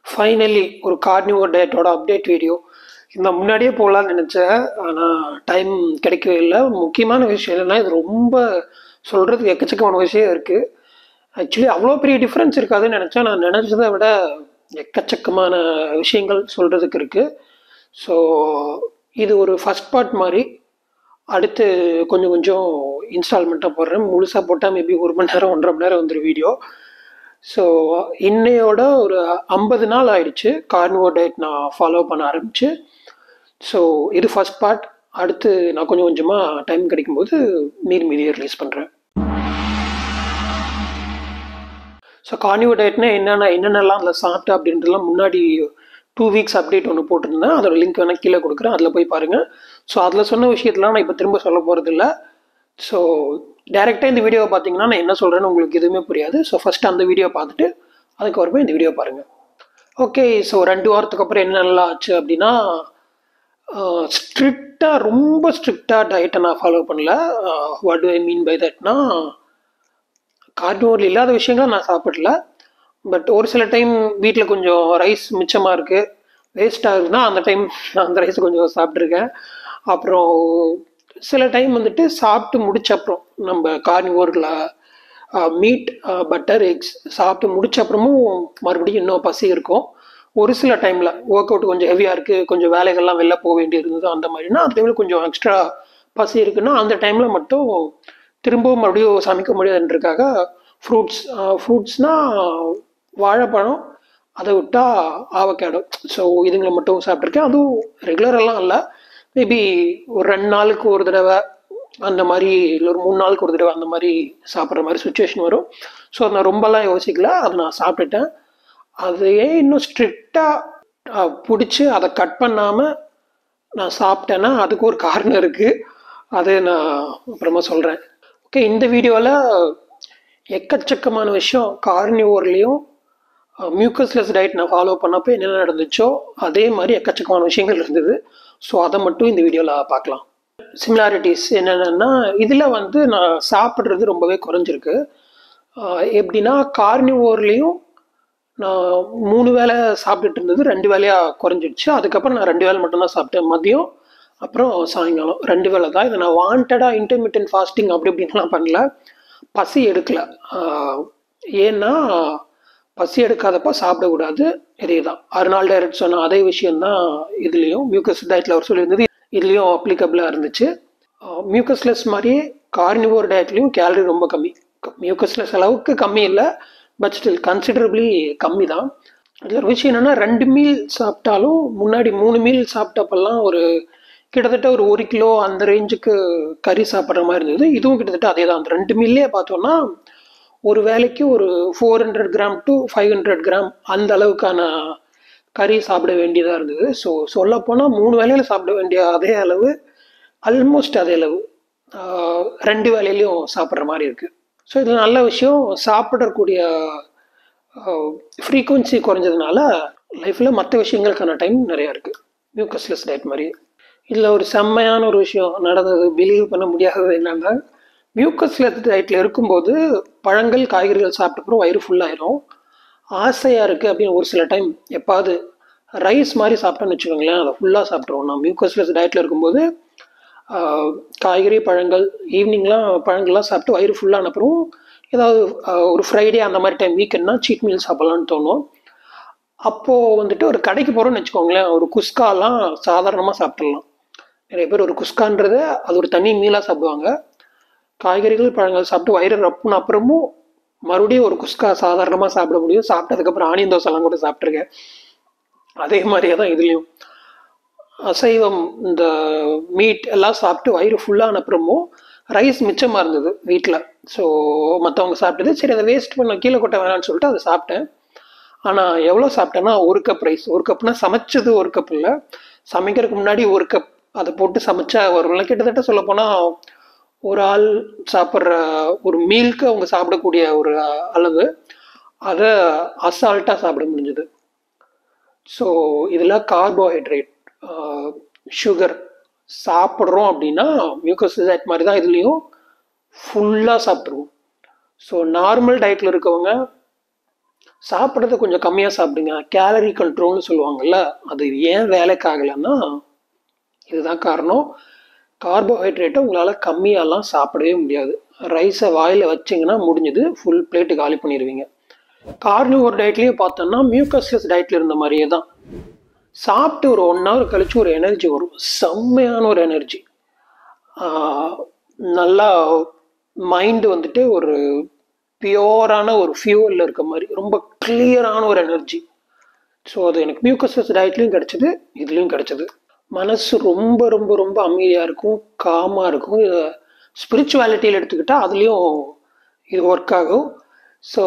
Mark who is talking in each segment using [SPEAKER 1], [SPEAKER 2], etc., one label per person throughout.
[SPEAKER 1] finally ஒரு carnivore டயட்டோட update video இந்த முன்னாடியே போகலான்னு நினச்சேன் ஆனால் டைம் கிடைக்கவே இல்லை முக்கியமான விஷயம் என்னென்னா இது ரொம்ப சொல்கிறதுக்கு எக்கச்சக்கமான விஷயம் இருக்குது ஆக்சுவலி அவ்வளோ பெரிய டிஃப்ரென்ஸ் இருக்காதுன்னு நினச்சேன் நான் நினச்சதை விட எக்கச்சக்கமான விஷயங்கள் சொல்கிறதுக்கு இருக்குது ஸோ இது ஒரு ஃபஸ்ட் பார்ட் மாதிரி அடுத்து கொஞ்சம் கொஞ்சம் இன்ஸ்டால்மெண்ட்டாக போடுறேன் முழுசாக போட்டால் மேபி ஒரு மணி நேரம் ஒன்றரை மணி நேரம் வந்துடும் வீடியோ ஸோ இன்னையோட ஒரு ஐம்பது நாள் ஆயிடுச்சு கார்னிவோ டயட் நான் ஃபாலோ பண்ண ஆரம்பிச்சு ஸோ இது ஃபஸ்ட் பார்ட் அடுத்து நான் கொஞ்சம் கொஞ்சமாக டைம் கிடைக்கும்போது மீறி மீதியை ரிலீஸ் பண்ணுறேன் ஸோ கார்னிவோ டயட்னா என்னென்ன என்னென்னலாம் அதில் சாப்பிட்டேன் அப்படின்றதுலாம் முன்னாடி டூ வீக்ஸ் அப்டேட் ஒன்று போட்டிருந்தேன் அதோட லிங்க் வேணால் கீழே கொடுக்குறேன் அதில் போய் பாருங்கள் ஸோ அதில் சொன்ன விஷயத்தெலாம் நான் இப்போ திரும்ப சொல்ல போகிறது இல்லை ஸோ டேரெக்டாக இந்த வீடியோவை பார்த்தீங்கன்னா நான் என்ன சொல்கிறேன்னு உங்களுக்கு எதுவுமே புரியாது ஸோ ஃபஸ்ட்டு அந்த வீடியோ பார்த்துட்டு அதுக்கப்புறமா இந்த வீடியோ பாருங்கள் ஓகே ஸோ ரெண்டு வாரத்துக்கு அப்புறம் என்னென்னலாம் ஆச்சு அப்படின்னா ஸ்ட்ரிக்டாக ரொம்ப ஸ்ட்ரிக்டாக டயட்டை நான் ஃபாலோ பண்ணல what do I mean by தட்னா கார்னிவோரில் இல்லாத விஷயங்களை நான் சாப்பிடல பட் ஒரு சில டைம் வீட்டில் கொஞ்சம் ரைஸ் மிச்சமாக இருக்குது வேஸ்ட் ஆகுதுன்னா அந்த டைம் நான் அந்த ரைஸ் கொஞ்சம் சாப்பிட்ருக்கேன் அப்புறம் சில டைம் வந்துட்டு சாப்பிட்டு முடிச்ச அப்புறம் நம்ம கார்னிவோரில் மீட் பட்டர் எக்ஸ் சாப்பிட்டு முடிச்ச அப்புறமும் மறுபடியும் இன்னும் பசி இருக்கும் ஒரு சில டைமில் ஒர்க் அவுட் கொஞ்சம் ஹெவியாக இருக்குது கொஞ்சம் வேலைகள்லாம் வெளில போக வேண்டி இருந்தது அந்த மாதிரினா அந்த டைமில் கொஞ்சம் எக்ஸ்ட்ரா பசி இருக்குன்னா அந்த டைமில் மட்டும் திரும்பவும் மறுபடியும் சமைக்க முடியாதுன்றதுக்காக ஃப்ரூட்ஸ் ஃப்ரூட்ஸ்னால் வாழைப்பழம் அதை விட்டால் ஆவக்காடோ ஸோ இதுங்களை மட்டும் சாப்பிட்ருக்கேன் அதுவும் ரெகுலரெல்லாம் இல்லை மேபி ஒரு ரெண்டு நாளுக்கு ஒரு தடவை அந்த மாதிரி இல்லை ஒரு மூணு நாளுக்கு ஒரு தடவை அந்த மாதிரி சாப்பிட்ற மாதிரி சுச்சுவேஷன் வரும் ஸோ அதை நான் ரொம்பலாம் யோசிக்கல அதை நான் சாப்பிட்டுட்டேன் அதையே இன்னும் ஸ்ட்ரிக்டாக பிடிச்சி அதை கட் பண்ணாமல் நான் சாப்பிட்டேன்னா அதுக்கு ஒரு காரணம் இருக்குது அதை நான் அப்புறமா சொல்கிறேன் ஓகே இந்த வீடியோவில் எக்கச்சக்கமான விஷயம் கார்னிவோர்லேயும் மியூக்கஸ்லெஸ் டயட் நான் ஃபாலோ பண்ணப்போ என்னென்ன நடந்துச்சோ அதே மாதிரி எக்கச்சக்கமான விஷயங்கள் இருந்தது ஸோ அதை மட்டும் இந்த வீடியோவில் பார்க்கலாம் சிமிலாரிட்டிஸ் என்னென்னா இதில் வந்து நான் சாப்பிட்றது ரொம்பவே குறைஞ்சிருக்கு எப்படின்னா கார்னிவோர்லேயும் நான் மூணு வேளை சாப்பிட்டுட்டு இருந்தது ரெண்டு வேலையாக குறைஞ்சிடுச்சு அதுக்கப்புறம் நான் ரெண்டு வேலை மட்டும்தான் சாப்பிட்டேன் மதியம் அப்புறம் சாயங்காலம் ரெண்டு வேலை தான் இதை நான் வாண்டடாக இன்டர்மீடியன்ட் ஃபாஸ்டிங் அப்படி இப்படின்லாம் பண்ணல பசி எடுக்கல ஏன்னா பசி எடுக்காதப்ப சாப்பிடக்கூடாது இதே தான் அறுநாள் டைரக்ட் சொன்ன அதே விஷயந்தான் இதுலேயும் மியூக்கஸ் டயட்டில் அவர் சொல்லியிருந்தது இதுலேயும் அப்ளிகபிளாக இருந்துச்சு மியூக்கஸ்லெஸ் மாதிரியே கார்னிவோர் டயட்லேயும் கேலரி ரொம்ப கம்மி மியூக்கஸ்லெஸ் அளவுக்கு கம்மி இல்லை பட் ஸ்டில் கன்சிடரபிளி கம்மி தான் இதில் ஒரு விஷயம் என்னென்னா ரெண்டு மீல் சாப்பிட்டாலும் முன்னாடி மூணு மீல் சாப்பிட்டப்பெல்லாம் ஒரு கிட்டத்தட்ட ஒரு ஒரு கிலோ அந்த ரேஞ்சுக்கு கறி சாப்பிட்ற மாதிரி இருந்தது இதுவும் கிட்டத்தட்ட அதே தான் அந்த ரெண்டு மீல்லே பார்த்தோன்னா ஒரு வேலைக்கு ஒரு four hundred gram to five hundred gram அந்த அளவுக்கான கறி சாப்பிட வேண்டியதாக இருந்தது ஸோ சொல்லப்போனால் மூணு வேலையில் சாப்பிட வேண்டிய அதே அளவு ஆல்மோஸ்ட் அதே அளவு ரெண்டு வேலையிலையும் சாப்பிட்ற மாதிரி இருக்குது ஸோ இது நல்ல விஷயம் சாப்பிடக்கூடிய ஃப்ரீக்குவன்சி குறைஞ்சதுனால லைஃப்பில் மற்ற விஷயங்களுக்கான டைம் நிறையா இருக்குது மியூக்கஸ்லெஸ் டயட் மாதிரி இதில் ஒரு செம்மையான ஒரு விஷயம் நடந்தது பிலீவ் பண்ண முடியாதது என்னென்னா மியூக்கஸ்லெஸ் டயட்டில் இருக்கும்போது பழங்கள் காய்கறிகள் சாப்பிட்டப்பறம் வயிறு ஃபுல்லாயிரும் ஆசையாக இருக்குது அப்படின்னு ஒரு சில டைம் எப்பாவது ரைஸ் மாதிரி சாப்பிட்டோன்னு வச்சுக்கோங்களேன் அதை ஃபுல்லாக சாப்பிட்ருவோம் நான் மியூக்கஸ்லெஸ் டயட்டில் இருக்கும்போது காய்கறி பழங்கள் ஈவினிங்லாம் பழங்கள்லாம் சாப்பிட்டு வயிறு ஃபுல்லான அப்புறம் ஏதாவது ஒரு ஃப்ரைடே அந்த மாதிரி டைம் வீக்கெண்ட்னா சீட் மீல் சாப்பிட்லான்னு தோணும் அப்போது வந்துட்டு ஒரு கடைக்கு போகிறோம்னு வச்சுக்கோங்களேன் ஒரு குஸ்காலாம் சாதாரணமாக சாப்பிட்றலாம் நிறைய பேர் ஒரு குஸ்கான்றது அது ஒரு தனி மீலாக சாப்பிடுவாங்க காய்கறிகள் பழங்கள் சாப்பிட்டு வயிறு ரப்புன அப்புறமும் மறுபடியும் ஒரு குஸ்கா சாதாரணமாக சாப்பிட முடியும் சாப்பிட்டதுக்கப்புறம் ஆனியன் தோசைலாம் கூட சாப்பிட்ருக்கேன் அதே மாதிரியே தான் இதுலேயும் அசைவம் இந்த மீட் எல்லாம் சாப்பிட்டு வயிறு ஃபுல்லான அப்புறமும் ரைஸ் மிச்சமாக இருந்தது வீட்டில் ஸோ மற்றவங்க சாப்பிட்டது சரி அதை வேஸ்ட் பண்ண கீழே கொட்ட வேணாம்னு சொல்லிட்டு அதை சாப்பிட்டேன் ஆனால் எவ்வளோ சாப்பிட்டேன்னா ஒரு கப் ரைஸ் ஒரு கப்னா சமைச்சது ஒரு கப் இல்லை சமைக்கிறதுக்கு முன்னாடி ஒரு கப் அதை போட்டு சமைச்சா வரும்ல கிட்டத்தட்ட சொல்லப்போனால் ஒரு ஆள் சாப்பிட்ற ஒரு மீல்க்கு அவங்க சாப்பிடக்கூடிய ஒரு அளவு அதை அசால்ட்டாக சாப்பிட முடிஞ்சது ஸோ இதில் கார்போஹைட்ரேட் சுகர் சாப்பிட்றோம் அப்படின்னா மியூக்கோசிசைட் மாதிரி தான் இதுலேயும் ஃபுல்லாக சாப்பிட்ருவோம் ஸோ நார்மல் டயட்டில் இருக்கவங்க சாப்பிட்றத கொஞ்சம் கம்மியாக சாப்பிடுங்க கேலரி கண்ட்ரோல்னு சொல்லுவாங்கல்ல அது ஏன் வேலைக்கு ஆகலைன்னா இதுதான் காரணம் கார்போஹைட்ரேட்டை உங்களால் கம்மியாலாம் சாப்பிடவே முடியாது ரைஸை வாயில் வச்சிங்கன்னா முடிஞ்சது ஃபுல் பிளேட்டு காலி பண்ணிடுவீங்க கார்னிவோர் டயட்லேயும் பார்த்தோன்னா மியூக்கஸ்லெஸ் டயட்டில் இருந்த மாதிரியே தான் சாப்பிட்டு ஒரு ஒன் ஹவர் கழிச்சு ஒரு எனர்ஜி வரும் செம்மையான ஒரு எனர்ஜி நல்லா மைண்டு வந்துட்டு ஒரு பியோரான ஒரு ஃபியூவலில் இருக்க மாதிரி ரொம்ப கிளியரான ஒரு எனர்ஜி ஸோ அது எனக்கு மியூக்கஸ்லெஸ் டயட்லேயும் கிடச்சிது இதுலேயும் கிடச்சிது மனசு ரொம்ப ரொம்ப ரொம்ப அமைதியாக இருக்கும் காமாக இருக்கும் இதை ஸ்பிரிச்சுவாலிட்டியில் எடுத்துக்கிட்டால் அதுலேயும் இது ஒர்க் ஆகும் ஸோ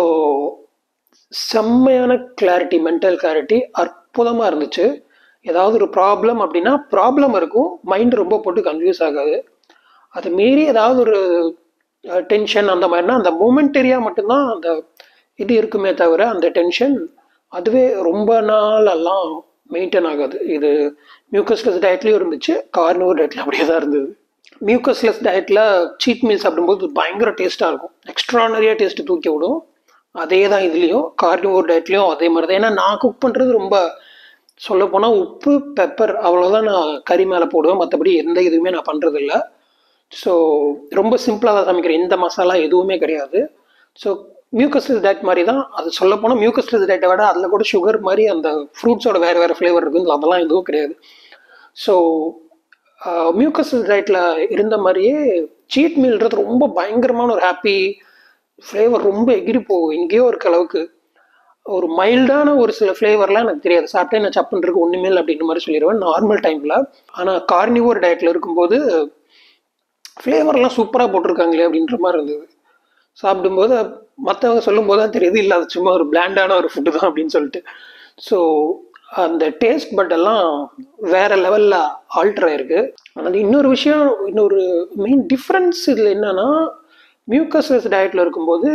[SPEAKER 1] செம்மையான கிளாரிட்டி மென்டல் கிளாரிட்டி அற்புதமாக இருந்துச்சு ஏதாவது ஒரு ப்ராப்ளம் அப்படின்னா ப்ராப்ளம் இருக்கும் மைண்ட் ரொம்ப போட்டு கன்ஃபியூஸ் ஆகாது அது மீறி ஏதாவது ஒரு டென்ஷன் அந்த மாதிரினா அந்த மூமெண்டரியாக மட்டும்தான் அந்த இது இருக்குமே தவிர அந்த டென்ஷன் அதுவே ரொம்ப நாளெல்லாம் மெயின்டைன் ஆகாது இது மியூக்கஸ்லெஸ் டயட்லேயும் இருந்துச்சு கார்னிவர் டயட்ல அப்படியே தான் இருந்தது மியூக்கஸ்லெஸ் டயட்டில் சீட் மீல் சாப்பிடும்போது பயங்கர டேஸ்ட்டாக இருக்கும் எக்ஸ்ட்ரானரியாக டேஸ்ட்டு தூக்கி விடும் அதே தான் இதுலேயும் கார்னிவோர் டயட்லேயும் அதே மாதிரி தான் ஏன்னா நான் குக் பண்ணுறது ரொம்ப சொல்லப்போனால் உப்பு பெப்பர் அவ்வளோதான் நான் கறி மேலே போடுவேன் மற்றபடி எந்த இதுவுமே நான் பண்ணுறதில்ல ஸோ ரொம்ப சிம்பிளாக தான் சமைக்கிறேன் எந்த மசாலா எதுவுமே கிடையாது ஸோ மியூக்கஸ்லெஸ் டயட் மாதிரி தான் அது சொல்லப்போனால் மியூக்கஸ்லெஸ் டயட்டை விட அதில் கூட சுகர் மாதிரி அந்த ஃப்ரூட்ஸோட வேறு வேறு ஃப்ளேவர் இருக்குது அதெல்லாம் எதுவும் கிடையாது ஸோ மியூக்கஸ்லெஸ் டயட்டில் இருந்த மாதிரியே சீட் மீல்ன்றது ரொம்ப பயங்கரமான ஒரு ஹாப்பி ஃப்ளேவர் ரொம்ப எகிரி போகும் எங்கேயோ இருக்க அளவுக்கு ஒரு மைல்டான ஒரு சில ஃப்ளேவர்லாம் எனக்கு தெரியாது சாப்பிட்டே நான் சப்புன்றிருக்கு ஒன்றுமே இல்லை அப்படின்ற மாதிரி சொல்லிடுவேன் நார்மல் டைமில் ஆனால் கார்னிவோர் டயட்டில் இருக்கும்போது ஃப்ளேவர்லாம் சூப்பராக போட்டிருக்காங்களே அப்படின்ற மாதிரி இருந்தது சாப்பிடும்போது மற்றவங்க சொல்லும்போது தான் தெரியுது இல்லை அது சும்மா ஒரு பிளாண்டான ஒரு ஃபுட்டு தான் அப்படின்னு சொல்லிட்டு ஸோ அந்த டேஸ்ட் பட் எல்லாம் வேற லெவலில் ஆல்டர் ஆயிருக்கு அது இன்னொரு விஷயம் இன்னொரு மெயின் டிஃப்ரென்ஸ் இதில் என்னன்னா மியூக்கஸ்லெஸ் டயட்டில் இருக்கும்போது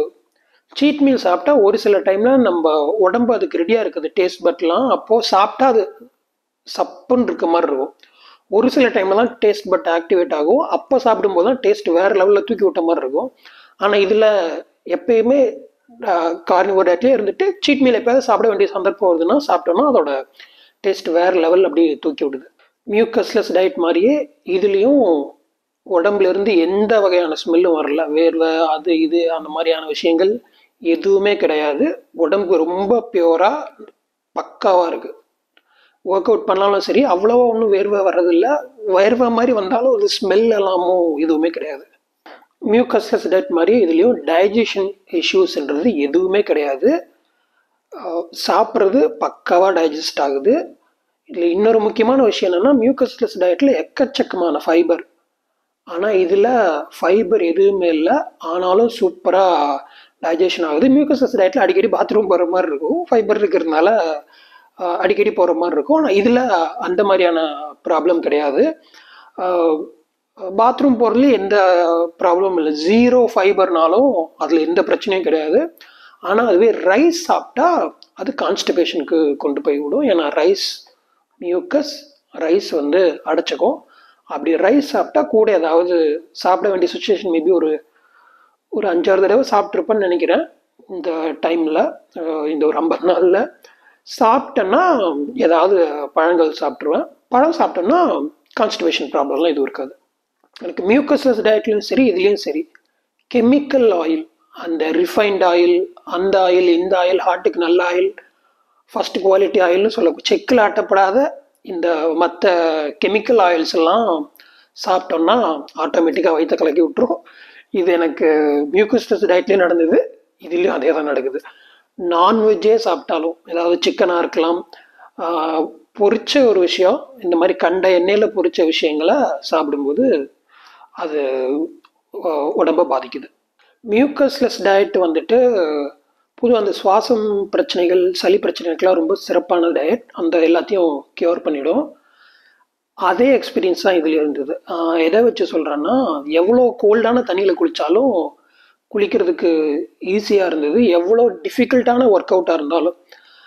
[SPEAKER 1] சீட் மீல் சாப்பிட்டா ஒரு சில டைமில் நம்ம உடம்பு அதுக்கு ரெடியாக இருக்குது டேஸ்ட் பட்லாம் அப்போது சாப்பிட்டா அது சப்புன்னு இருக்க மாதிரி இருக்கும் ஒரு சில டைம்ல தான் டேஸ்ட் பட் ஆக்டிவேட் ஆகும் அப்போ சாப்பிடும்போது தான் டேஸ்ட் வேறு லெவலில் தூக்கி விட்ட மாதிரி இருக்கும் ஆனால் இதில் எப்பயுமே கார்னிவோர் டயட்லேயே இருந்துட்டு சீட் மீல் எப்போயாவது சாப்பிட வேண்டிய சந்தர்ப்பம் வருதுன்னா சாப்பிட்டோம்னா அதோட டேஸ்ட் வேறு லெவல் அப்படியே தூக்கி விடுது மியூக்கஸ்லெஸ் டயட் மாதிரியே இதுலேயும் உடம்புல இருந்து எந்த வகையான ஸ்மெல்லும் வரல வேர்வை அது இது அந்த மாதிரியான விஷயங்கள் எதுவுமே கிடையாது உடம்புக்கு ரொம்ப பியூராக பக்காவாக இருக்குது ஒர்க் அவுட் பண்ணாலும் சரி அவ்வளோவா ஒன்றும் வேர்வை வர்றதில்ல வேர்வை மாதிரி வந்தாலும் ஒரு ஸ்மெல் எல்லாமோ எதுவுமே கிடையாது மியூக்கஸ்லஸ் டயட் மாதிரி இதுலேயும் டைஜஷன் இஷ்யூஸ்ன்றது எதுவுமே கிடையாது சாப்பிட்றது பக்காவாக டைஜஸ்ட் ஆகுது இதில் இன்னொரு முக்கியமான விஷயம் என்னென்னா மியூக்கஸ்லெஸ் டயட்டில் எக்கச்சக்கமான ஃபைபர் ஆனால் இதில் ஃபைபர் எதுவுமே இல்லை ஆனாலும் சூப்பராக டைஜஷன் ஆகுது மியூக்கஸ்லெஸ் டயட்டில் அடிக்கடி பாத்ரூம் போகிற மாதிரி இருக்கும் ஃபைபர் இருக்கிறதுனால அடிக்கடி போகிற மாதிரி இருக்கும் ஆனால் இதில் அந்த மாதிரியான ப்ராப்ளம் கிடையாது பாத்ரூம் போகிறதுல எந்த ப்ராப்ளமும் இல்லை ஜீரோ ஃபைபர்னாலும் அதில் எந்த பிரச்சனையும் கிடையாது ஆனால் அதுவே ரைஸ் சாப்பிட்டா அது கான்ஸ்டிபேஷனுக்கு கொண்டு போய் விடும் ஏன்னா ரைஸ் மியூக்கஸ் ரைஸ் வந்து அடைச்சிக்கும் அப்படி ரைஸ் சாப்பிட்டா கூட ஏதாவது சாப்பிட வேண்டிய சுச்சுவேஷன் மேபி ஒரு ஒரு அஞ்சாறு தடவை சாப்பிட்ருப்பேன்னு நினைக்கிறேன் இந்த டைமில் இந்த ஒரு ஐம்பது நாளில் சாப்பிட்டேன்னா ஏதாவது பழங்கள் சாப்பிட்ருவேன் பழம் சாப்பிட்டோன்னா கான்ஸ்டிபேஷன் ப்ராப்ளம்லாம் எதுவும் இருக்காது எனக்கு மியூக்கஸ்லஸ் டயட்லையும் சரி இதுலேயும் சரி கெமிக்கல் ஆயில் அந்த ரிஃபைன்ட் ஆயில் அந்த ஆயில் இந்த ஆயில் ஹார்ட்டுக்கு நல்ல ஆயில் ஃபஸ்ட் குவாலிட்டி ஆயில்னு சொல்ல செக்கில் ஆட்டப்படாத இந்த மற்ற கெமிக்கல் ஆயில்ஸ் எல்லாம் சாப்பிட்டோம்னா ஆட்டோமேட்டிக்காக வயிற்ற கலக்கி விட்டுரும் இது எனக்கு மியூக்கஸ்லஸ் டயட்லேயும் நடந்தது இதுலேயும் அதே தான் நடக்குது நான்வெஜ்ஜே சாப்பிட்டாலும் ஏதாவது சிக்கனாக இருக்கலாம் பொரிச்ச ஒரு விஷயம் இந்த மாதிரி கண்ட எண்ணெயில் பொரிச்ச விஷயங்களை சாப்பிடும்போது அது உடம்பை பாதிக்குது மியூக்கஸ்லெஸ் டயட் வந்துட்டு பொதுவாக அந்த சுவாசம் பிரச்சனைகள் சளி பிரச்சனைக்கெலாம் ரொம்ப சிறப்பான டயட் அந்த எல்லாத்தையும் க்யூர் பண்ணிடும் அதே எக்ஸ்பீரியன்ஸ் தான் இதில் இருந்தது எதை வச்சு சொல்கிறேன்னா எவ்வளோ கோல்டான தண்ணியில் குளித்தாலும் குளிக்கிறதுக்கு ஈஸியாக இருந்தது எவ்வளோ டிஃபிகல்ட்டான ஒர்க் அவுட்டாக இருந்தாலும்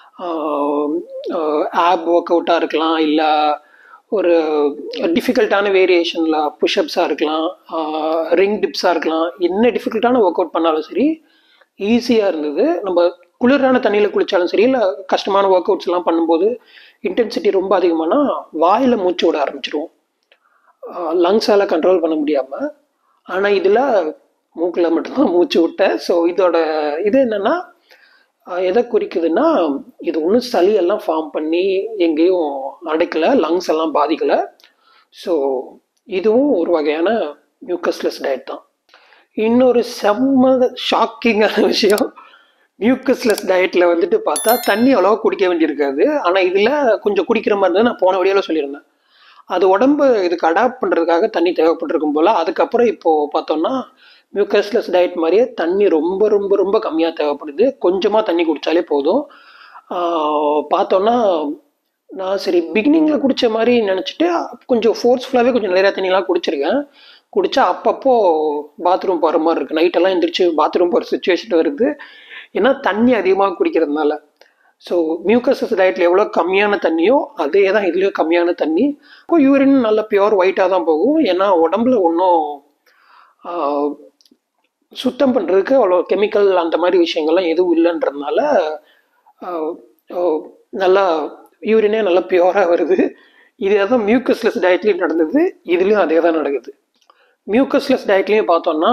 [SPEAKER 1] ஆப் ஒர்க் அவுட்டாக இருக்கலாம் இல்லை ஒரு டிஃபிகல்ட்டான வேரியேஷனில் புஷ்அப்ஸாக இருக்கலாம் ரிங் டிப்ஸாக இருக்கலாம் என்ன டிஃபிகல்ட்டான ஒர்க் அவுட் பண்ணாலும் சரி ஈஸியாக இருந்தது நம்ம குளிரான தண்ணியில் குளித்தாலும் சரி இல்லை கஷ்டமான ஒர்க் அவுட்ஸ் எல்லாம் பண்ணும்போது இன்டென்சிட்டி ரொம்ப அதிகமானா வாயில் மூச்சு விட ஆரம்பிச்சிருவோம் லங்ஸால் கண்ட்ரோல் பண்ண முடியாமல் ஆனால் இதில் மூக்கில் மட்டும்தான் மூச்சு விட்டேன் ஸோ இதோட இது என்னென்னா எதை குறிக்குதுன்னா இது ஒன்றும் சளியெல்லாம் ஃபார்ம் பண்ணி எங்கேயும் அடைக்கலை லங்ஸ் எல்லாம் பாதிக்கலை ஸோ இதுவும் ஒரு வகையான மியூக்கஸ்லெஸ் டயட் தான் இன்னொரு செம்ம ஷாக்கிங்கான விஷயம் மியூக்கஸ்லெஸ் டயட்டில் வந்துட்டு பார்த்தா தண்ணி அவ்வளோவா குடிக்க வேண்டியிருக்காது ஆனால் இதில் கொஞ்சம் குடிக்கிற மாதிரி தான் நான் போன வீடியோவில் சொல்லியிருந்தேன் அது உடம்பு இதுக்கு அடாப்ட் பண்ணுறதுக்காக தண்ணி தேவைப்பட்டிருக்கும் போல் அதுக்கப்புறம் இப்போது பார்த்தோம்னா மியூக்கஸ்லெஸ் டயட் மாதிரியே தண்ணி ரொம்ப ரொம்ப ரொம்ப கம்மியாக தேவைப்படுது கொஞ்சமாக தண்ணி குடித்தாலே போதும் பார்த்தோன்னா நான் சரி பிகினிங்கில் குடித்த மாதிரி நினச்சிட்டு கொஞ்சம் ஃபோர்ஸ்ஃபுல்லாகவே கொஞ்சம் நிறையா தண்ணிலாம் குடிச்சிருக்கேன் குடித்தா அப்பப்போ பாத்ரூம் போகிற மாதிரி இருக்குது நைட்டெல்லாம் எந்திரிச்சு பாத்ரூம் போகிற சுச்சுவேஷன் வருது ஏன்னா தண்ணி அதிகமாக குடிக்கிறதுனால ஸோ மியூக்கஸஸ் டயட்டில் எவ்வளோ கம்மியான தண்ணியோ அதே தான் இதுலேயும் கம்மியான தண்ணி இப்போ யூரின் நல்ல பியூர் ஒயிட்டாக தான் போகும் ஏன்னா உடம்புல ஒன்றும் சுத்தம் பண்ணுறதுக்கு அவ்வளோ கெமிக்கல் அந்த மாதிரி விஷயங்கள்லாம் எதுவும் இல்லைன்றதுனால நல்லா யூரினே நல்லா பியூராக வருது இதே தான் மியூக்கஸ்லெஸ் டயட்லேயும் நடந்தது இதுலேயும் அதே தான் நடக்குது மியூக்கஸ்லெஸ் டயட்லேயும் பார்த்தோம்னா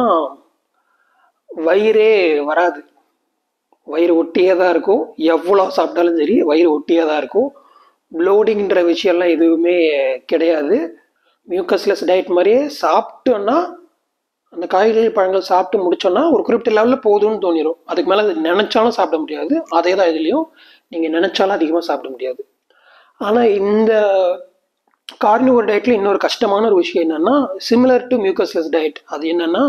[SPEAKER 1] வயிறே வராது வயிறு ஒட்டியே தான் இருக்கும் எவ்வளோ சாப்பிட்டாலும் சரி வயிறு ஒட்டியே தான் இருக்கும் ப்ளோடிங்கிற விஷயம்லாம் எதுவுமே கிடையாது மியூக்கஸ்லெஸ் டயட் மாதிரியே சாப்பிட்டோன்னா அந்த காய்கறிகள் பழங்கள் சாப்பிட்டு முடிச்சோன்னா ஒரு குறிப்பிட்ட லெவலில் போதும்னு தோணிடும் அதுக்கு மேலே அது நினச்சாலும் சாப்பிட முடியாது அதே தான் இதுலேயும் நீங்கள் நினச்சாலும் அதிகமாக சாப்பிட முடியாது ஆனால் இந்த கார்னிவோர் டயட்டில் இன்னொரு கஷ்டமான ஒரு விஷயம் என்னென்னா சிமிலர் டு மியூக்கஸ்லெஸ் டயட் அது என்னென்னா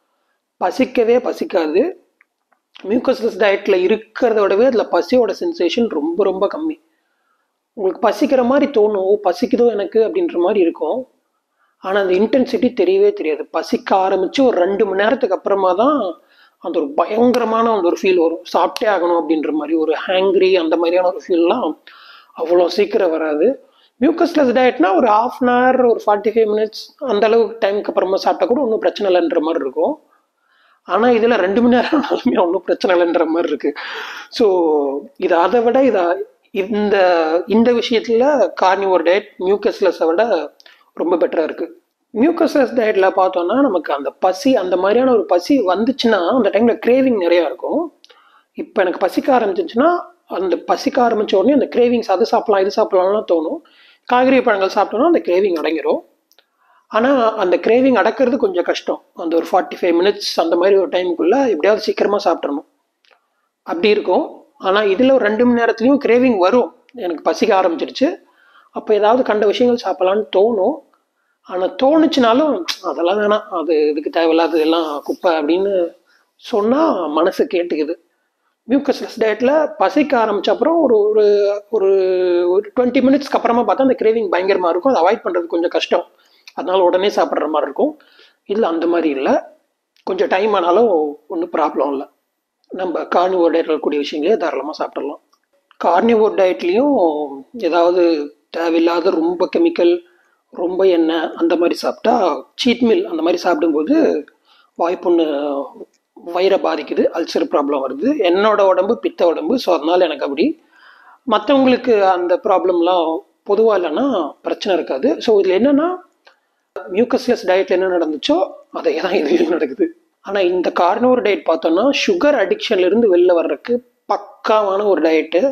[SPEAKER 1] பசிக்கவே பசிக்காது மியூக்கஸ்லெஸ் டயட்டில் இருக்கிறத விடவே அதில் பசியோட சென்சேஷன் ரொம்ப ரொம்ப கம்மி உங்களுக்கு பசிக்கிற மாதிரி தோணும் ஓ பசிக்குதோ எனக்கு அப்படின்ற மாதிரி இருக்கும் ஆனால் அந்த இன்டென்சிட்டி தெரியவே தெரியாது பசிக்க ஆரம்பித்து ஒரு ரெண்டு மணி நேரத்துக்கு அப்புறமா தான் அந்த ஒரு பயங்கரமான அந்த ஒரு ஃபீல் வரும் சாப்பிட்டே ஆகணும் அப்படின்ற மாதிரி ஒரு ஹேங்க்ரி அந்த மாதிரியான ஒரு ஃபீல்லாம் அவ்வளோ சீக்கிரம் வராது மியூக்கஸ்லெஸ் டயட்னா ஒரு ஹாஃப் அன் ஹவர் ஒரு ஃபார்ட்டி ஃபைவ் மினிட்ஸ் அந்த அளவுக்கு டைமுக்கு அப்புறமா சாப்பிட்டா கூட ஒன்றும் பிரச்சனை இல்லைன்ற மாதிரி இருக்கும் ஆனால் இதில் ரெண்டு மணி நேரம்னாலுமே ஒன்றும் பிரச்சனை இல்லைன்ற மாதிரி இருக்குது ஸோ இது அதை விட இதை இந்த இந்த விஷயத்தில் கார்னிவோர் டயட் மியூக்கஸ்லெஸ்ஸை விட ரொம்ப பெட்டராக இருக்குது மியூக்கஸ்லெஸ் டயட்டில் பார்த்தோன்னா நமக்கு அந்த பசி அந்த மாதிரியான ஒரு பசி வந்துச்சுன்னா அந்த டைமில் கிரேவிங் நிறையா இருக்கும் இப்போ எனக்கு பசிக்க ஆரம்பிச்சிச்சுன்னா அந்த பசிக்க ஆரம்பித்த உடனே அந்த கிரேவிங்ஸ் அது சாப்பிடலாம் இது சாப்பிடலாம்லாம் தோணும் காய்கறி பழங்கள் சாப்பிட்டோன்னா அந்த கிரேவிங் அடங்கிடும் ஆனால் அந்த கிரேவிங் அடக்கிறது கொஞ்சம் கஷ்டம் அந்த ஒரு ஃபார்ட்டி ஃபைவ் மினிட்ஸ் அந்த மாதிரி ஒரு டைமுக்குள்ளே எப்படியாவது சீக்கிரமாக சாப்பிட்றணும் அப்படி இருக்கும் ஆனால் இதில் ஒரு ரெண்டு மணி நேரத்துலையும் கிரேவிங் வரும் எனக்கு பசிக்க ஆரம்பிச்சிருச்சு அப்போ ஏதாவது கண்ட விஷயங்கள் சாப்பிட்லான்னு தோணும் ஆனால் தோணுச்சுனாலும் அதெல்லாம் வேணாம் அது இதுக்கு தேவையில்லாத எல்லாம் குப்பை அப்படின்னு சொன்னால் மனசு கேட்டுக்குது மியூக்கஸ்லெஸ் டயட்டில் பசிக்க ஆரம்பிச்ச அப்புறம் ஒரு ஒரு ஒரு ஒரு டுவெண்ட்டி மினிட்ஸ்க்கு அப்புறமா பார்த்தா அந்த கிரேவிங் பயங்கரமாக இருக்கும் அதை அவாய்ட் பண்ணுறது கொஞ்சம் கஷ்டம் அதனால உடனே சாப்பிட்ற மாதிரி இருக்கும் இல்லை அந்த மாதிரி இல்லை கொஞ்சம் டைம் ஆனாலும் ஒன்றும் ப்ராப்ளம் இல்லை நம்ம கார்னிவோர் டயட்டில் இருக்கக்கூடிய விஷயங்களே தாராளமாக சாப்பிட்றலாம் கார்னிவோர் டயட்லேயும் ஏதாவது தேவையில்லாத ரொம்ப கெமிக்கல் ரொம்ப எண்ணெய் அந்த மாதிரி சாப்பிட்டா சீட் மில் அந்த மாதிரி சாப்பிடும்போது வாய்ப்புண்ணு வயிறை பாதிக்குது அல்சர் ப்ராப்ளம் வருது என்னோட உடம்பு பித்த உடம்பு ஸோ அதனால் எனக்கு அப்படி மற்றவங்களுக்கு அந்த ப்ராப்ளம்லாம் பொதுவாக இல்லைன்னா பிரச்சனை இருக்காது ஸோ இதில் என்னென்னா மியூக்கஸ்லெஸ் டயட்டில் என்ன நடந்துச்சோ அதே தான் இதுலேயும் நடக்குது ஆனால் இந்த கார்னோர் டயட் பார்த்தோன்னா சுகர் அடிக்ஷன்லேருந்து வெளில வர்றதுக்கு பக்காவான ஒரு டயட்டு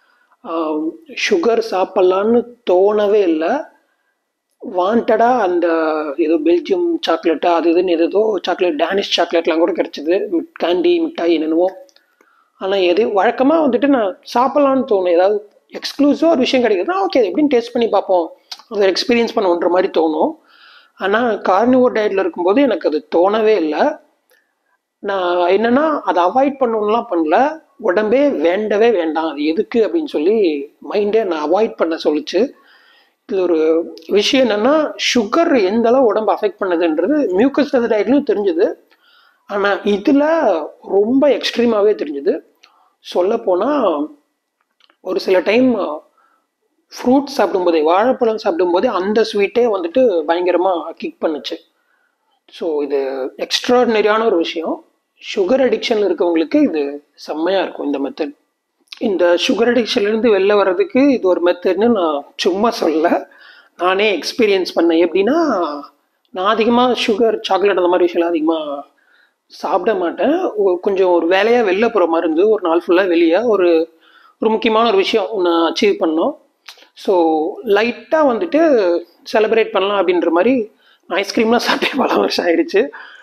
[SPEAKER 1] சுகர் சாப்பிட்லான்னு தோணவே இல்லை வாண்டடாக அந்த ஏதோ பெல்ஜியம் சாக்லேட்டா அது இதுன்னு ஏதோ சாக்லேட் டேனிஷ் சாக்லேட்லாம் கூட கிடச்சிது கேண்டி மிட்டாய் என்னென்னவோ ஆனால் எது வழக்கமாக வந்துட்டு நான் சாப்பிட்லான்னு தோணும் ஏதாவது எக்ஸ்க்ளூசிவாக ஒரு விஷயம் கிடைக்குதுன்னா ஓகே எப்படின்னு டேஸ்ட் பண்ணி பார்ப்போம் அதை எக்ஸ்பீரியன்ஸ் பண்ணுவோன்ற மாதிரி தோணும் ஆனால் கார்னிவோர் டயட்டில் இருக்கும்போது எனக்கு அது தோணவே இல்லை நான் என்னென்னா அதை அவாய்ட் பண்ணணும்லாம் பண்ணல உடம்பே வேண்டவே வேண்டாம் அது எதுக்கு அப்படின்னு சொல்லி மைண்டே நான் அவாய்ட் பண்ண சொல்லிச்சு இது ஒரு விஷயம் என்னென்னா சுகர் எந்த அளவு உடம்பு அஃபெக்ட் பண்ணுதுன்றது மியூக்கஸ் டயட்லையும் தெரிஞ்சுது ஆனால் இதில் ரொம்ப எக்ஸ்ட்ரீமாகவே தெரிஞ்சுது சொல்லப்போனால் ஒரு சில டைம் ஃப்ரூட் சாப்பிடும்போதே வாழைப்பழம் சாப்பிடும்போதே அந்த ஸ்வீட்டே வந்துட்டு பயங்கரமாக கிக் பண்ணுச்சு ஸோ இது எக்ஸ்ட்ராடினரியான ஒரு விஷயம் சுகர் அடிக்ஷனில் இருக்கவங்களுக்கு இது செம்மையாக இருக்கும் இந்த மெத்தட் இந்த சுகர் அடிக்ஷன்லேருந்து வெளில வர்றதுக்கு இது ஒரு மெத்தட்னு நான் சும்மா சொல்ல நானே எக்ஸ்பீரியன்ஸ் பண்ணேன் எப்படின்னா நான் அதிகமாக சுகர் சாக்லேட் அந்த மாதிரி விஷயம்லாம் அதிகமாக சாப்பிட மாட்டேன் ஒ- கொஞ்சம் ஒரு வேலையாக வெளில போகிற மாதிரி இருந்து ஒரு நாள் ஃபுல்லாக வெளியே ஒரு ஒரு முக்கியமான ஒரு விஷயம் நான் அச்சீவ் பண்ணோம் ஸோ லைட்டாக வந்துட்டு செலிப்ரேட் பண்ணலாம் அப்படின்ற மாதிரி ஐஸ்கிரீம்லாம் சாப்பிட்டே பல வருஷம் ஆயிடுச்சு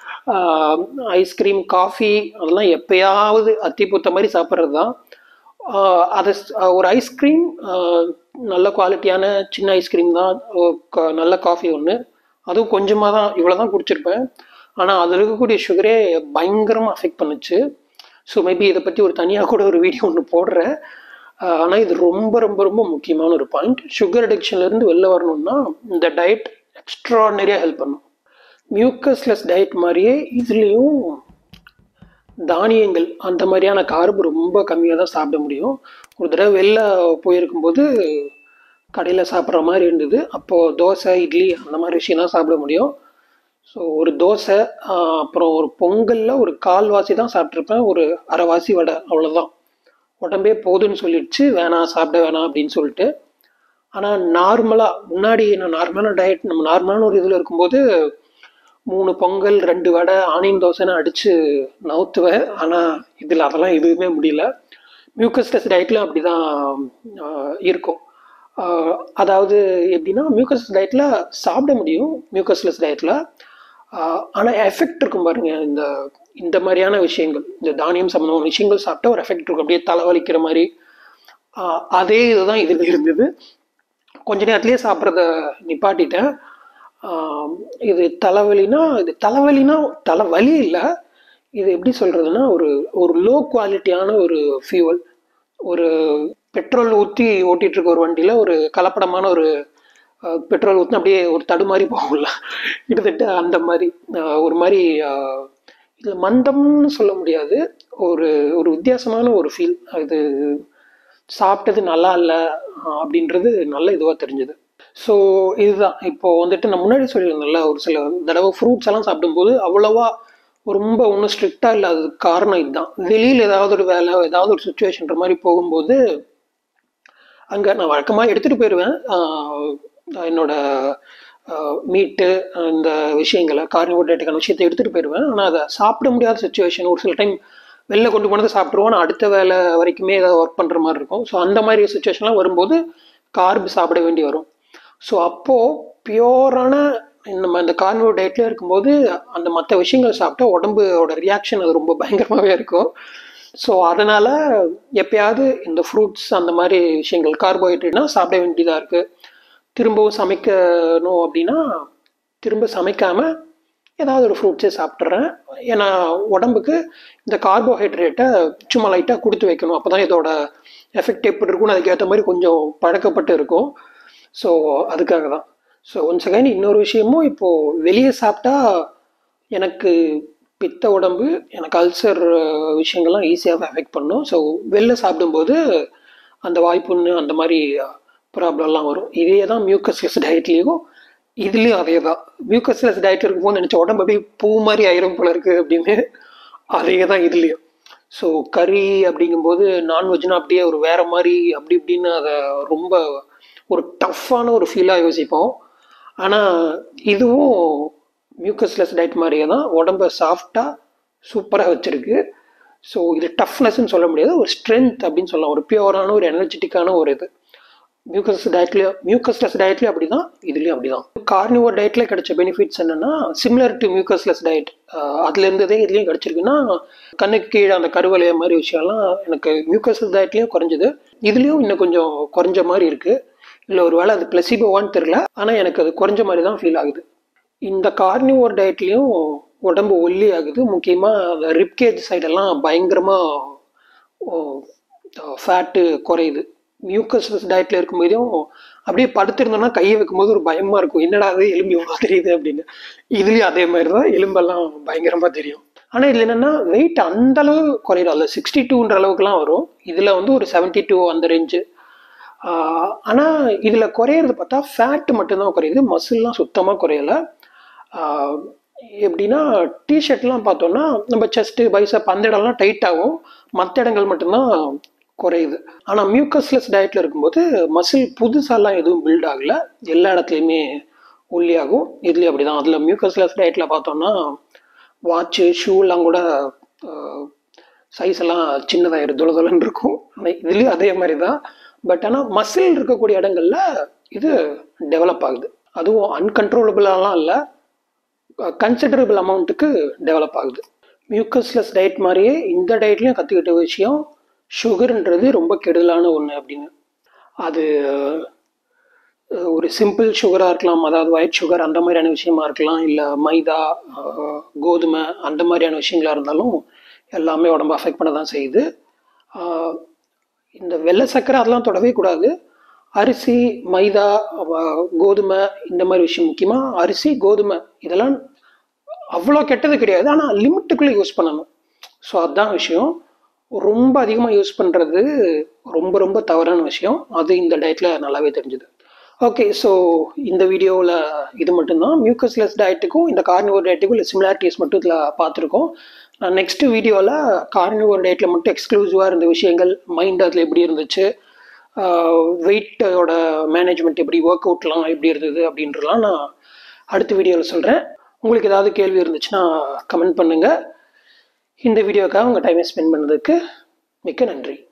[SPEAKER 1] ஐஸ்கிரீம் காஃபி அதெல்லாம் எப்பயாவது அத்தி பூத்த மாதிரி சாப்பிட்றது தான் ஆஹ் அதை ஸ்- ஆஹ் ஒரு ஐஸ்கிரீம் நல்ல குவாலிட்டியான சின்ன ஐஸ்கிரீம் தான் ஓ- க- நல்ல காஃபி ஒன்று அதுவும் கொஞ்சமாக தான் இவ்வளோ தான் குடிச்சிருப்பேன் ஆனால் அதில் இருக்கக்கூடிய சுகரே பயங்கரமாக அஃபெக்ட் பண்ணுச்சு ஸோ மேபி இதை பற்றி ஒரு தனியாக கூட ஒரு வீடியோ ஒன்று போடுறேன் ஆனால் இது ரொம்ப ரொம்ப ரொம்ப முக்கியமான ஒரு பாயிண்ட் சுகர் அடிக்ஷன்லேருந்து வெளில வரணும்னா இந்த டயட் எக்ஸ்ட்ராடனரியாக ஹெல்ப் பண்ணும் மியூக்கஸ்லெஸ் டயட் மாதிரியே இதுலேயும் தானியங்கள் அந்த மாதிரியான கார்பு ரொம்ப கம்மியாக தான் சாப்பிட முடியும் ஒரு தடவை வெளில போயிருக்கும்போது கடையில் சாப்பிட்ற மாதிரி இருந்தது அப்போது தோசை இட்லி அந்த மாதிரி விஷயம் தான் சாப்பிட முடியும் ஸோ ஒரு தோசை ஆஹ், அப்புறம் ஒரு பொங்கலில் ஒரு கால்வாசி தான் சாப்பிட்ருப்பேன் ஒரு அரைவாசி வடை அவ்வளோதான் உடம்பே போதுன்னு சொல்லிடுச்சு வேணாம் சாப்பிட வேணாம் அப்படின்னு சொல்லிட்டு ஆனால் நார்மலாக முன்னாடி நான் நார்மலான டயட் நம்ம நார்மலான ஒரு இதில் இருக்கும்போது மூணு பொங்கல் ரெண்டு வடை ஆனியன் தோசைன்னு அடித்து நவுத்துவேன் ஆனால் இதில் அதெல்லாம் எதுவுமே முடியல மியூக்கஸ்லெஸ் டயட்டில் அப்படி தான் இருக்கும் ஆஹ் அதாவது எப்படின்னா மியூக்கஸ் டயட்டில் சாப்பிட முடியும் மியூக்கஸ்லெஸ் டயட்டில் ஆனால் எஃபெக்ட் இருக்கும் பாருங்க இந்த இந்த மாதிரியான விஷயங்கள் இந்த தானியம் சம்மந்தமான விஷயங்கள் சாப்பிட்டா ஒரு எஃபெக்ட் இருக்கும் அப்படியே தலைவலிக்கிற மாதிரி ஆஹ் அதே இதுதான் இதில் இருந்தது கொஞ்ச நேரத்துலேயே சாப்பிட்றத நிப்பாட்டிட்டேன் ஆம், இது தலைவலினா இது தலைவலினா தலைவலி இல்லை இது எப்படி சொல்கிறதுனா ஒரு ஒரு லோ குவாலிட்டியான ஒரு ஃபியூவல் ஒரு பெட்ரோல் ஊற்றி ஓட்டிகிட்டு இருக்க ஒரு வண்டியில் ஒரு கலப்படமான ஒரு அஹ், பெட்ரோல் ஊற்றினா அப்படியே ஒரு தடுமாறி போகும்ல கிட்டத்தட்ட அந்த மாதிரி அஹ், ஒரு மாதிரி இதில் மந்தம்னு சொல்ல முடியாது ஒரு ஒரு வித்தியாசமான ஒரு ஃபீல் அது சாப்பிட்டது நல்லா இல்லை அப்படின்றது நல்ல இதுவாக தெரிஞ்சது ஸோ இதுதான் இப்போ வந்துட்டு நான் முன்னாடி சொல்லியிருந்தேன்ல ஒரு சில தடவை ஃப்ரூட்ஸ் எல்லாம் சாப்பிடும்போது அவ்வளோவா ரொம்ப ஒன்றும் ஸ்ட்ரிக்டாக இல்லாததுக்கு காரணம் இதுதான் வெளியில் ஏதாவது ஒரு வேலை ஏதாவது ஒரு சுச்சுவேஷன்ற மாதிரி போகும்போது அங்கே நான் வழக்கமாக எடுத்துகிட்டு போயிடுவேன் ஆஹ் என்னோட மீட்டு இந்த விஷயங்களை கார்னிவோடேட்டுக்கான விஷயத்தை எடுத்துகிட்டு போயிடுவேன் ஆனால் அதை சாப்பிட முடியாத சுச்சுவேஷன் ஒரு சில டைம் வெளில கொண்டு போனதை சாப்பிட்ருவோம் நான் அடுத்த வேலை வரைக்குமே ஏதாவது ஒர்க் பண்ணுற மாதிரி இருக்கும் ஸோ அந்த மாதிரி சுச்சுவேஷன்லாம் வரும்போது கார்பு சாப்பிட வேண்டி வரும் ஸோ அப்போது பியோரான நம்ம இந்த கார்னிவோ டயட்லேயே இருக்கும்போது அந்த மற்ற விஷயங்கள் சாப்பிட்டா உடம்போட ரியாக்ஷன் அது ரொம்ப பயங்கரமாகவே இருக்கும் ஸோ அதனால் எப்பயாவது இந்த ஃப்ரூட்ஸ் அந்த மாதிரி விஷயங்கள் கார்போஹைட்ரேட்னா சாப்பிட வேண்டியதாக இருக்குது திரும்பவும் சமைக்கணும் அப்படின்னா திரும்ப சமைக்காமல் ஏதாவது ஒரு ஃப்ரூட்ஸே சாப்பிட்றேன் ஏன்னா உடம்புக்கு இந்த கார்போஹைட்ரேட்டை சும்மா லைட்டாக கொடுத்து வைக்கணும் அப்போ தான் இதோட எஃபெக்ட் எப்படி இருக்கும்னு அதுக்கேற்ற மாதிரி கொஞ்சம் பழக்கப்பட்டு இருக்கும் ஸோ அதுக்காக தான் ஸோ ஒன்ஸ் அகைன் இன்னொரு விஷயமும் இப்போது வெளியே சாப்பிட்டா எனக்கு பித்த உடம்பு எனக்கு அல்சர் விஷயங்கள்லாம் ஈஸியாக அஃபெக்ட் பண்ணும் ஸோ வெளில சாப்பிடும்போது அந்த வாய்ப்புண்ணு அந்த மாதிரி ப்ராப்ளம்லாம் வரும் இதே தான் மியூக்கஸ்லெஸ் டயட்லேயும் இதுலேயும் அதே தான் மியூக்கஸ்லெஸ் டயட் இருக்கும்போது நினச்ச உடம்பு அப்படியே பூ மாதிரி ஆயிரும் போல இருக்குது அப்படின்னு அதே தான் இதுலேயும் ஸோ கறி அப்படிங்கும்போது நான்வெஜ்னா அப்படியே ஒரு வேற மாதிரி அப்படி இப்படின்னு அதை ரொம்ப ஒரு டஃப்பான ஒரு ஃபீலாக யோசிப்போம் ஆனால் இதுவும் மியூக்கஸ்லெஸ் டயட் மாதிரியே தான் உடம்ப சாஃப்டாக சூப்பராக வச்சுருக்கு ஸோ இது டஃப்னஸ்ன்னு சொல்ல முடியாது ஒரு ஸ்ட்ரென்த் அப்படின்னு சொல்லலாம் ஒரு பியூரான ஒரு எனர்ஜெட்டிக்கான ஒரு இது மியூக்கஸ் டயட்லேயும் மியூக்கஸ்லெஸ் டயட்லேயும் அப்படி தான் இதுலேயும் அப்படி தான் கார்னிவோர் டயட்டில் கிடைச்ச பெனிஃபிட்ஸ் என்னென்னா சிமிலர் டு மியூக்கஸ்லெஸ் டயட் அதுல இருந்ததே இதுலேயும் கிடைச்சிருக்குன்னா கண்ணுக்கு கீழே அந்த கருவலைய மாதிரி விஷயம்லாம் எனக்கு மியூக்கஸ்லெஸ் டயட்லேயும் குறைஞ்சது இதுலேயும் இன்னும் கொஞ்சம் குறைஞ்ச மாதிரி இருக்குது இல்லை ஒரு வேளை அது பிளசிபோவான்னு தெரில ஆனால் எனக்கு அது குறைஞ்ச மாதிரி தான் ஃபீல் ஆகுது இந்த கார்னிவோர் டயட்லேயும் உடம்பு ஒல்லி ஆகுது முக்கியமாக அந்த ரிப்கேஜ் சைடெல்லாம் பயங்கரமாக ஃபேட்டு குறையுது மியூக்கஸ் டயட்டில் இருக்கும்போதும் அப்படியே படுத்திருந்தோம்னா கையை வைக்கும்போது ஒரு பயமாக இருக்கும் என்னடா அது எலும்பு எவ்வளோ தெரியுது அப்படின்னு இதுலேயும் அதே மாதிரி தான் எலும்பெல்லாம் பயங்கரமாக தெரியும் ஆனால் இதில் என்னென்னா வெயிட் அந்த அளவு குறையிடும் அதில் சிக்ஸ்டி டூன்ற அளவுக்குலாம் வரும் இதில் வந்து ஒரு செவன்ட்டி டூ அந்த ரேஞ்சு ஆனால் இதில் குறையிறது பார்த்தா ஃபேட்டு மட்டும்தான் குறையுது மசில்லாம் சுத்தமாக குறையலை ஆஹ் எப்படின்னா டிஷர்ட்லாம் பார்த்தோம்னா நம்ம செஸ்ட்டு பைசப் அந்த இடம்லாம் டைட் ஆகும் மற்ற இடங்கள் மட்டும்தான் குறையுது ஆனால் மியூக்கஸ்லெஸ் டயட்டில் இருக்கும்போது மசில் புதுசாலாம் எதுவும் பில்ட் ஆகலை எல்லா இடத்துலையுமே ஒல்லியாகும் இதுலேயும் அப்படி தான் அதில் மியூக்கஸ்லெஸ் டயட்டில் பார்த்தோம்னா வாட்சு ஷூலாம் கூட சைஸ் எல்லாம் சின்னதாயிரும் துள துளன்னு இருக்கும் இதுலேயும் அதே மாதிரி தான் பட் ஆனால் மசில் இருக்கக்கூடிய இடங்கள்ல இது டெவலப் ஆகுது அதுவும் அன்கன்ட்ரோலபிளாலாம் இல்லை கன்சிடரபிள் அமௌண்ட்டுக்கு டெவலப் ஆகுது மியூக்கஸ்லெஸ் டயட் மாதிரியே இந்த டயட்லையும் கற்றுக்கிட்ட விஷயம் சுகர்ன்றது ரொம்ப கெடுதலான ஒன்று அப்படின்னு அது அஹ், ஒரு சிம்பிள் சுகராக இருக்கலாம் அதாவது ஒயிட் சுகர் அந்த மாதிரியான விஷயமா இருக்கலாம் இல்லை மைதா அஹ், கோதுமை அந்த மாதிரியான விஷயங்களா இருந்தாலும் எல்லாமே உடம்பு அஃபெக்ட் பண்ண தான் செய்யுது ஆஹ், இந்த வெள்ளை சர்க்கரை அதெல்லாம் தொடவே கூடாது அரிசி மைதா அஹ், கோதுமை இந்த மாதிரி விஷயம் முக்கியமாக அரிசி கோதுமை இதெல்லாம் அவ்வளோ கெட்டது கிடையாது ஆனால் லிமிட்டுக்குள்ளே யூஸ் பண்ணணும் ஸோ அதுதான் விஷயம் ரொம்ப அதிகமாக யூஸ் பண்ணுறது ரொம்ப ரொம்ப தவறான விஷயம் அது இந்த டயட்டில் நல்லாவே தெரிஞ்சுது ஓகே ஸோ இந்த வீடியோவில் இது மட்டும்தான் மியூக்கஸ்லெஸ் டயட்டுக்கும் இந்த கார்னிவோர் டயட்டுக்கும் இல்லை சிமிலாரிட்டிஸ் மட்டும் இதில் பார்த்துருக்கோம் நான் நெக்ஸ்ட் வீடியோவில் கார்னிவோர் டயட்டில் மட்டும் எக்ஸ்க்ளூசிவாக இருந்த விஷயங்கள் மைண்ட் அதில் எப்படி இருந்துச்சு வெயிட்டோட மேனேஜ்மெண்ட் எப்படி ஒர்க் அவுட்லாம் எப்படி இருந்தது அப்படின்றலாம் நான் அடுத்த வீடியோவில் சொல்கிறேன் உங்களுக்கு ஏதாவது கேள்வி இருந்துச்சுன்னா கமெண்ட் பண்ணுங்கள் இந்த வீடியோக்காக உங்கள் டைமை ஸ்பெண்ட் பண்ணதுக்கு மிக்க நன்றி